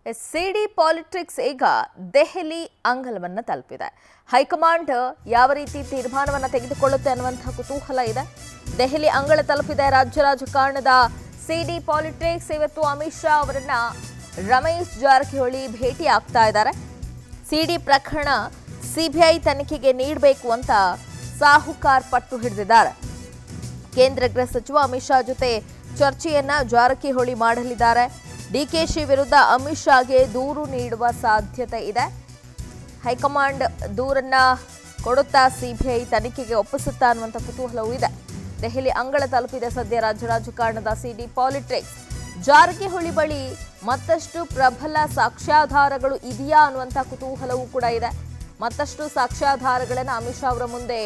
ಸಿಡಿ politics ಈಗ ದೆಹಲಿ ಅಂಗಳವನ್ನ ತಲುಪಿದೆ high command ಯಾವ ರೀತಿ ತೀರ್ಮಾನವನ್ನ ತೆಗೆದುಕೊಳ್ಳುತ್ತೆ ಅನ್ನುವಂತಹ ಕುತೂಹಲ ಇದೆ ದೆಹಲಿ ಅಂಗಳ ತಲುಪಿದೆ ರಾಜ್ಯ ರಾಜಕಾರಣದ ಸಿಡಿ ಪಾಲಿಟಿಕ್ಸ್ ಇವತ್ತು ಅಮಿತ್ ಶಾ ಅವರನ್ನ ರಮೇಶ್ ಜಾರಕಿಹೊಳಿ ಭೇಟಿ ಆಗ್ತಾ ಇದ್ದಾರೆ ಸಿಡಿ ಪ್ರಕರಣ ಸಿಬಿಐ ತನಿಖೆಗೆ ನೀಡಬೇಕು ಅಂತ ಸಾಹುಕಾರ್ ಪಟ್ಟು ಹಿಡಿದಿದ್ದಾರೆ ಕೇಂದ್ರ ಗೃಹ ಸಚಿವ ಅಮಿತ್ ಶಾ ಜೊತೆ ಚರ್ಚೆಯನ್ನ ಜಾರಕಿಹೊಳಿ ಮಾಡಲಿದ್ದಾರೆ ಡಿಕೆಶಿ ವಿರುದ್ಧ ಅಮಿತ್ ಶಾಗೆ ದೂರು ನೀಡುವ ಸಾಧ್ಯತೆ ಇದೆ ಹೈಕಮಾಂಡ್ ದೂರನ್ನ ಕೊಡುತ್ತಾ ಸಿಬಿಐ ತನಿಖೆಗೆ ಒಪ್ಪಿಸುತ್ತಾ ಅನ್ನುವಂಥ ಕುತೂಹಲವೂ ಇದೆ ದೆಹಲಿ ಅಂಗಳ ತಲುಪಿದೆ ಸದ್ಯ ರಾಜ್ಯ ರಾಜಕಾರಣದ ಸಿಡಿ ಪಾಲಿಟಿಕ್ಸ್ ಜಾರಕಿಹೊಳಿ ಬಳಿ ಮತ್ತಷ್ಟು ಪ್ರಬಲ ಸಾಕ್ಷ್ಯಾಧಾರಗಳು ಇದೆಯಾ ಅನ್ನುವಂಥ ಕುತೂಹಲವೂ ಕೂಡ ಇದೆ ಮತ್ತಷ್ಟು ಸಾಕ್ಷ್ಯಾಧಾರಗಳನ್ನು ಅಮಿತ್ ಶಾ ಅವರ ಮುಂದೆ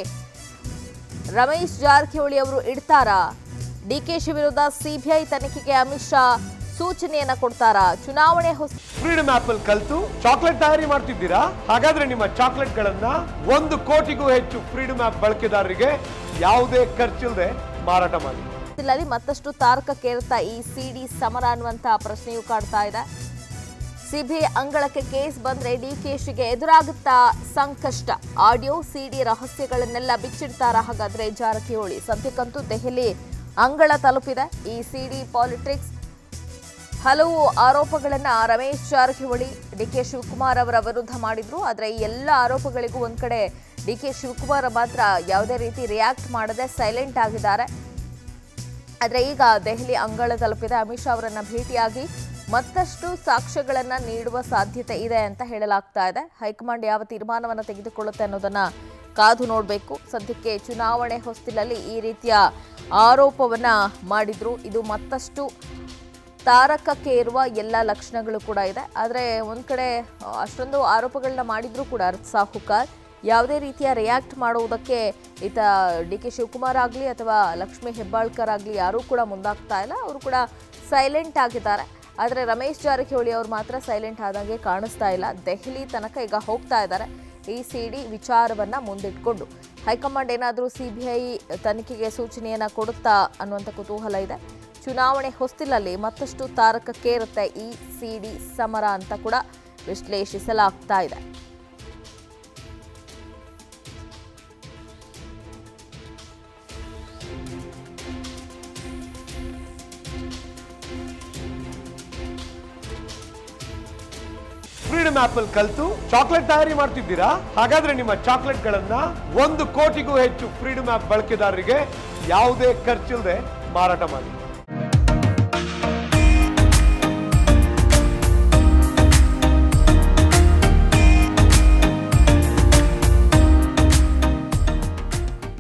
ರಮೇಶ್ ಜಾರಕಿಹೊಳಿ ಅವರು ಇಡ್ತಾರಾ ಡಿಕೆಶಿ ವಿರುದ್ಧ ಸಿಬಿಐ ತನಿಖೆಗೆ ಅಮಿತ್ ಶಾ ಸೂಚನೆಯನ್ನ ಕೊಡ್ತಾರಾ ಚುನಾವಣೆ ಹೊಸ ಫ್ರೀಡಮ್ ಆಪ್ ಅಲ್ಲಿ ಕಲ್ತು ಚಾಕ್ಲೇಟ್ ತಯಾರಿ ಮಾಡ್ತಿದ್ದೀರಾ ಹಾಗಾದ್ರೆ ನಿಮ್ಮ ಚಾಕ್ಲೇಟ್ ಗಳನ್ನ ಒಂದು ಕೋಟಿಗೂ ಹೆಚ್ಚು ಫ್ರೀಡಮ್ ಆಪ್ ಬಳಕೆದಾರರಿಗೆ ಯಾವುದೇ ಖರ್ಚಿಲ್ಲದೆ ಮಾರಾಟ ಮಾಡಿ ಹೊಸ್ತಿಲಲ್ಲಿ ಮತ್ತಷ್ಟು ತಾರಕಕ್ಕೇರುತ್ತಾ ಈ ಸಿಡಿ ಸಮರ ಅನ್ನುವಂತ ಪ್ರಶ್ನೆಯೂ ಕಾಡ್ತಾ ಇದೆ ಸಿಬಿಐ ಅಂಗಳಕ್ಕೆ ಕೇಸ್ ಬಂದ್ರೆ ಡಿಕೆಶಿಗೆ ಎದುರಾಗುತ್ತಾ ಸಂಕಷ್ಟ ಆಡಿಯೋ ಸಿಡಿ ರಹಸ್ಯಗಳನ್ನೆಲ್ಲ ಬಿಚ್ಚಿಡ್ತಾರ ಹಾಗಾದ್ರೆ ಜಾರಕಿಹೊಳಿ ಸದ್ಯಕ್ಕಂತೂ ದೆಹಲಿ ಅಂಗಳ ತಲುಪಿದೆ ಈ ಸಿಡಿ ಪಾಲಿಟಿಕ್ಸ್ ಹಲವು ಆರೋಪಗಳನ್ನ ರಮೇಶ್ ಜಾರಕಿಹೊಳಿ ಡಿ ಕೆ ಶಿವಕುಮಾರ್ ಅವರ ವಿರುದ್ಧ ಮಾಡಿದ್ರು ಆದರೆ ಈ ಎಲ್ಲ ಆರೋಪಗಳಿಗೂ ಒಂದ್ ಕಡೆ ಡಿ ಕೆ ಶಿವಕುಮಾರ್ ಮಾತ್ರ ಯಾವುದೇ ರೀತಿ ರಿಯಾಕ್ಟ್ ಮಾಡದೆ ಸೈಲೆಂಟ್ ಆಗಿದ್ದಾರೆ ಆದರೆ ಈಗ ದೆಹಲಿ ಅಂಗಳ ತಲುಪಿದೆ ಅಮಿತ್ ಶಾ ಅವರನ್ನ ಭೇಟಿಯಾಗಿ ಮತ್ತಷ್ಟು ಸಾಕ್ಷ್ಯಗಳನ್ನ ನೀಡುವ ಸಾಧ್ಯತೆ ಇದೆ ಅಂತ ಹೇಳಲಾಗ್ತಾ ಇದೆ ಹೈಕಮಾಂಡ್ ಯಾವ ತೀರ್ಮಾನವನ್ನು ತೆಗೆದುಕೊಳ್ಳುತ್ತೆ ಅನ್ನೋದನ್ನ ಕಾದು ನೋಡಬೇಕು ಸದ್ಯಕ್ಕೆ ಚುನಾವಣೆ ಹೊಸ್ತಿಲಲ್ಲಿ ಈ ರೀತಿಯ ಆರೋಪವನ್ನ ಮಾಡಿದ್ರು ಇದು ಮತ್ತಷ್ಟು ತಾರಕಕ್ಕೆ ಇರುವ ಎಲ್ಲ ಲಕ್ಷಣಗಳು ಕೂಡ ಇದೆ ಆದರೆ ಒಂದು ಕಡೆ ಆ, ಅಷ್ಟೊಂದು ಆರೋಪಗಳನ್ನ ಮಾಡಿದ್ರು ಕೂಡ ಸಾಹುಕಾರ್ ಯಾವುದೇ ರೀತಿಯ ರಿಯಾಕ್ಟ್ ಮಾಡುವುದಕ್ಕೆ ಈತ ಡಿ ಕೆ ಶಿವಕುಮಾರ್ ಆಗಲಿ ಅಥವಾ ಲಕ್ಷ್ಮೀ ಹೆಬ್ಬಾಳ್ಕರ್ ಆಗಲಿ ಯಾರೂ ಕೂಡ ಮುಂದಾಗ್ತಾ ಇಲ್ಲ ಅವರು ಕೂಡ ಸೈಲೆಂಟ್ ಆಗಿದ್ದಾರೆ ಆದರೆ ರಮೇಶ್ ಜಾರಕಿಹೊಳಿ ಅವರು ಮಾತ್ರ ಸೈಲೆಂಟ್ ಆದಂಗೆ ಕಾಣಿಸ್ತಾ ಇಲ್ಲ ದೆಹಲಿ ತನಕ ಈಗ ಹೋಗ್ತಾ ಇದ್ದಾರೆ ಈ ಸಿ ಡಿ ವಿಚಾರವನ್ನ ಮುಂದಿಟ್ಕೊಂಡು ಹೈಕಮಾಂಡ್ ಏನಾದರೂ ಸಿಬಿಐ ತನಿಖೆಗೆ ಸೂಚನೆಯನ್ನ ಕೊಡುತ್ತಾ ಅನ್ನುವಂಥ ಕುತೂಹಲ ಇದೆ ಚುನಾವಣೆ ಹೊಸ್ತಿಲಲ್ಲಿ ಮತ್ತಷ್ಟು ತಾರಕಕ್ಕೇರುತ್ತೆ ಈ ಸಿಡಿ ಸಮರ ಅಂತ ಕೂಡ ವಿಶ್ಲೇಷಿಸಲಾಗ್ತಾ ಇದೆ ಫ್ರೀಡಮ್ ಆಪ್ ಅಲ್ಲಿ ಕಲ್ತು ಚಾಕ್ಲೇಟ್ ತಯಾರಿ ಮಾಡ್ತಿದ್ದೀರಾ ಹಾಗಾದ್ರೆ ನಿಮ್ಮ ಚಾಕ್ಲೇಟ್ ಗಳನ್ನ ಒಂದು ಕೋಟಿಗೂ ಹೆಚ್ಚು ಫ್ರೀಡಮ್ ಆಪ್ ಬಳಕೆದಾರರಿಗೆ ಯಾವುದೇ ಖರ್ಚಿಲ್ಲದೆ ಮಾರಾಟ ಮಾಡಿ